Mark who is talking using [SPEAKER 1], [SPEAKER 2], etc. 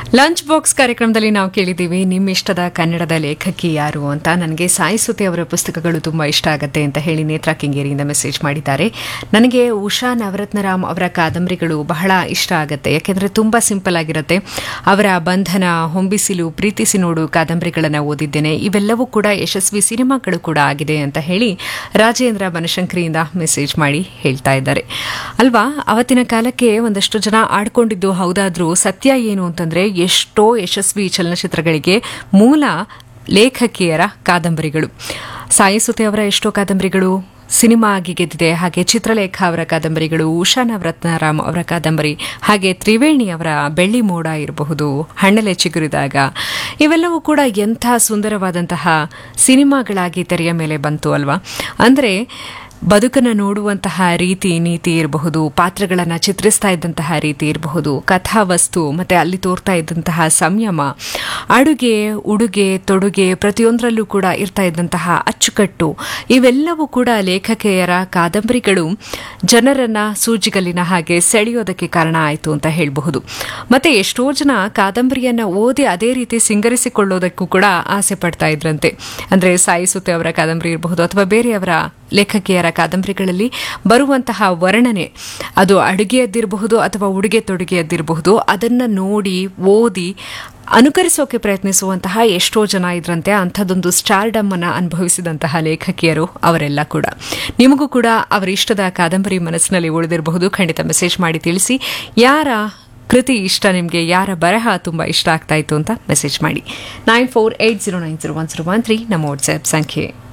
[SPEAKER 1] lunch box ಕಾರ್ಯಕ್ರಮದಲ್ಲಿ ನಾವು ಕೇಳಿದ್ದೀವಿ ನಿಮ್ಮ ಇಷ್ಟದ ಕನ್ನಡದ ಲೇಖಕಿ ಯಾರು ಅಂತ ನನಗೆ ಸಾಯಿಸುತ್ತೆ ಅವರ ಪುಸ್ತಕಗಳು ತುಂಬ ಇಷ್ಟ ಆಗುತ್ತೆ ಅಂತ ಹೇಳಿ ನೇತ್ರಾ ಕೆಂಗೇರಿಯಿಂದ ಮೆಸೇಜ್ ಮಾಡಿದ್ದಾರೆ ನನಗೆ ಉಷಾ ನವರತ್ನರಾಮ್ ಅವರ ಕಾದಂಬರಿಗಳು ಬಹಳ ಇಷ್ಟ ಆಗುತ್ತೆ ಯಾಕೆಂದರೆ ತುಂಬ ಸಿಂಪಲ್ ಆಗಿರುತ್ತೆ ಅವರ ಬಂಧನ ಹೊಂಬಿಸಿಲು ಪ್ರೀತಿಸಿ ನೋಡು ಕಾದಂಬರಿಗಳನ್ನು ಓದಿದ್ದೇನೆ ಇವೆಲ್ಲವೂ ಕೂಡ ಯಶಸ್ವಿ ಸಿನಿಮಾಗಳು ಕೂಡ ಆಗಿದೆ ಅಂತ ಹೇಳಿ ರಾಜೇಂದ್ರ ಬನಶಂಕರಿಯಿಂದ ಮೆಸೇಜ್ ಮಾಡಿ ಹೇಳ್ತಾ ಇದ್ದಾರೆ ಅಲ್ವಾ ಅವತ್ತಿನ ಕಾಲಕ್ಕೆ ಒಂದಷ್ಟು ಜನ ಆಡ್ಕೊಂಡಿದ್ದು ಹೌದಾದ್ರೂ ಸತ್ಯ ಏನು ಅಂತಂದ್ರೆ ಎಷ್ಟೋ ಯಶಸ್ವಿ ಚಲನಚಿತ್ರಗಳಿಗೆ ಮೂಲ ಲೇಖಕಿಯರ ಕಾದಂಬರಿಗಳು ಸಾಯಿಸುತ್ತೆ ಅವರ ಎಷ್ಟೋ ಕಾದಂಬರಿಗಳು ಸಿನಿಮಾ ಆಗಿ ಗೆದ್ದಿದೆ ಹಾಗೆ ಚಿತ್ರಲೇಖ ಅವರ ಕಾದಂಬರಿಗಳು ಉಷಾ ನವರತ್ನರಾಮ್ ಅವರ ಕಾದಂಬರಿ ಹಾಗೆ ತ್ರಿವೇಣಿ ಅವರ ಬೆಳ್ಳಿ ಮೋಡ ಇರಬಹುದು ಹಣ್ಣಲೆ ಚಿಗುರಿದಾಗ ಇವೆಲ್ಲವೂ ಕೂಡ ಎಂಥ ಸುಂದರವಾದಂತಹ ಸಿನಿಮಾಗಳಾಗಿ ತೆರೆಯ ಮೇಲೆ ಬಂತು ಅಲ್ವಾ ಅಂದರೆ ಬದುಕನ್ನು ನೋಡುವಂತಹ ರೀತಿ ನೀತಿ ಇರಬಹುದು ಪಾತ್ರಗಳನ್ನು ಚಿತ್ರಿಸ್ತಾ ಇದ್ದಂತಹ ರೀತಿ ಇರಬಹುದು ಕಥಾವಸ್ತು ಮತ್ತೆ ಅಲ್ಲಿ ತೋರ್ತಾ ಇದ್ದಂತಹ ಸಂಯಮ ಅಡುಗೆ ಉಡುಗೆ ತೊಡುಗೆ ಪ್ರತಿಯೊಂದರಲ್ಲೂ ಕೂಡ ಇರ್ತಾ ಇದ್ದಂತಹ ಅಚ್ಚುಕಟ್ಟು ಇವೆಲ್ಲವೂ ಕೂಡ ಲೇಖಕಿಯರ ಕಾದಂಬರಿಗಳು ಜನರನ್ನ ಸೂಜಿಗಲ್ಲಿನ ಹಾಗೆ ಸೆಳೆಯೋದಕ್ಕೆ ಕಾರಣ ಆಯಿತು ಅಂತ ಹೇಳಬಹುದು ಮತ್ತೆ ಎಷ್ಟೋ ಜನ ಕಾದಂಬರಿಯನ್ನ ಓದಿ ಅದೇ ರೀತಿ ಸಿಂಗರಿಸಿಕೊಳ್ಳೋದಕ್ಕೂ ಕೂಡ ಆಸೆ ಪಡ್ತಾ ಇದ್ರಂತೆ ಅಂದ್ರೆ ಸಾಯಿಸುತ್ತೆ ಅವರ ಕಾದಂಬರಿ ಇರಬಹುದು ಅಥವಾ ಬೇರೆಯವರ ಲೇಖಕಿಯರ ಕಾದಂಬರಿಗಳಲ್ಲಿ ಬರುವಂತಹ ವರ್ಣನೆ ಅದು ಅಡುಗೆಯದ್ದಿರಬಹುದು ಅಥವಾ ಉಡುಗೆ ತೊಡುಗೆಯದ್ದಿರಬಹುದು ಅದನ್ನ ನೋಡಿ ಓದಿ ಅನುಕರಿಸೋಕೆ ಪ್ರಯತ್ನಿಸುವಂತಹ ಎಷ್ಟೋ ಜನ ಇದ್ರಂತೆ ಅಂಥದ್ದೊಂದು ಸ್ಟಾರ್ಡಮ್ ಅನ್ನ ಅನುಭವಿಸಿದಂತಹ ಲೇಖಕಿಯರು ಅವರೆಲ್ಲ ಕೂಡ ನಿಮಗೂ ಕೂಡ ಅವರ ಇಷ್ಟದ ಕಾದಂಬರಿ ಮನಸ್ಸಿನಲ್ಲಿ ಉಳಿದಿರಬಹುದು ಖಂಡಿತ ಮೆಸೇಜ್ ಮಾಡಿ ತಿಳಿಸಿ ಯಾರ ಕೃತಿ ಇಷ್ಟ ನಿಮಗೆ ಯಾರ ಬರಹ ತುಂಬ ಇಷ್ಟ ಆಗ್ತಾ ಇತ್ತು ಅಂತ ಮೆಸೇಜ್ ಮಾಡಿ nine four eight zero nine zero one zero one three ನಮ್ಮ ವಾಟ್ಸ್ಆ್ಯಪ್ ಸಂಖ್ಯೆ